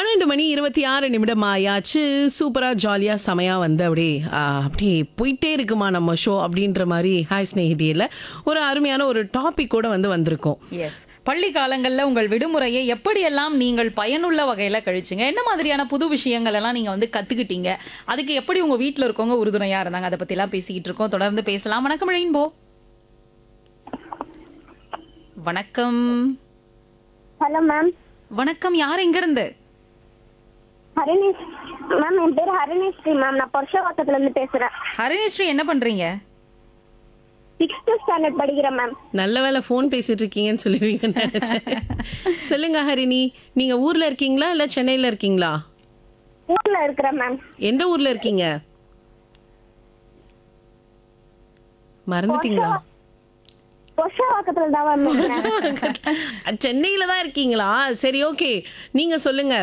பன்னெண்டு மணி இருபத்தி ஆறு நிமிடம் ஆயாச்சு சூப்பரா ஜாலியா செமையா வந்து அப்படியே ஆ, அப்படியே போயிட்டே இருக்குமா நம்ம ஷோ அப்படின்ற மாதிரி ஹாய் ஸ்நேகிதியில ஒரு அருமையான ஒரு டாபிக் கூட வந்து வந்திருக்கோம் எஸ் பள்ளி காலங்கள்ல உங்கள் விடுமுறையை எப்படியெல்லாம் நீங்கள் பயனுள்ள வகையில கழிச்சிங்க என்ன மாதிரியான புது விஷயங்கள் எல்லாம் நீங்க வந்து கத்துக்கிட்டீங்க அதுக்கு எப்படி உங்க வீட்ல இருக்கவங்க உறுதுணையா இருந்தாங்க அதை பத்தி எல்லாம் பேசிக்கிட்டு இருக்கோம் தொடர்ந்து பேசலாம் வணக்கம் ரெயின்போ வணக்கம் ஹலோ மேம் வணக்கம் யார் எங்க இருந்து ஹரிணேஷ் மேம் என் பேர் ஹரிணேஸ்ரீ மேம் நான் பர்ஷவாக்கத்துல இருந்து பேசுறேன் ஹரிணிஸ்ரீ என்ன பண்றீங்க சிக்ஸ்த் ஸ்டாண்டர்ட் படிக்கிறேன் மேம் நல்ல வேளை ஃபோன் பேசிட்டு இருக்கீங்கன்னு சொல்லுவீங்கன்னு நினைச்சேன் சொல்லுங்க ஹரிணி நீங்க ஊர்ல இருக்கீங்களா இல்ல சென்னையில இருக்கீங்களா ஊர்ல இருக்கிறேன் மேம் எந்த ஊர்ல இருக்கீங்க மறந்துட்டீங்களா பர்ஷவாக்கத்துல தான் மேம் இருக்கிறேன் சென்னையில தான் இருக்கீங்களா சரி ஓகே நீங்க சொல்லுங்க